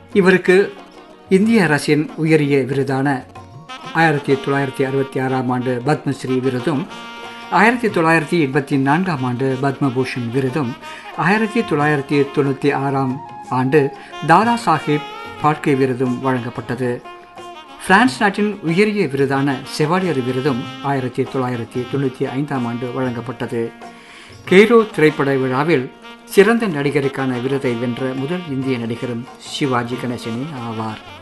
இவருக்கு இந்திய அரசின் உயரிய விருதான ஆயிரத்தி தொள்ளாயிரத்தி அறுபத்தி ஆறாம் ஆண்டு பத்மஸ்ரீ விருதும் ஆயிரத்தி தொள்ளாயிரத்தி எண்பத்தி நான்காம் ஆண்டு பத்மபூஷன் விருதும் ஆயிரத்தி தொள்ளாயிரத்தி தொண்ணூற்றி ஆறாம் ஆண்டு தாதா சாஹேப் பாட்கே விருதும் வழங்கப்பட்டது பிரான்ஸ் நாட்டின் உயரிய விருதான செவாலியர் விருதும் ஆயிரத்தி தொள்ளாயிரத்தி தொண்ணூற்றி ஐந்தாம் ஆண்டு வழங்கப்பட்டது கெய்ரோ திரைப்பட விழாவில் சிறந்த நடிகருக்கான விருதை வென்ற முதல் இந்திய நடிகரும் சிவாஜி கணேசனே ஆவார்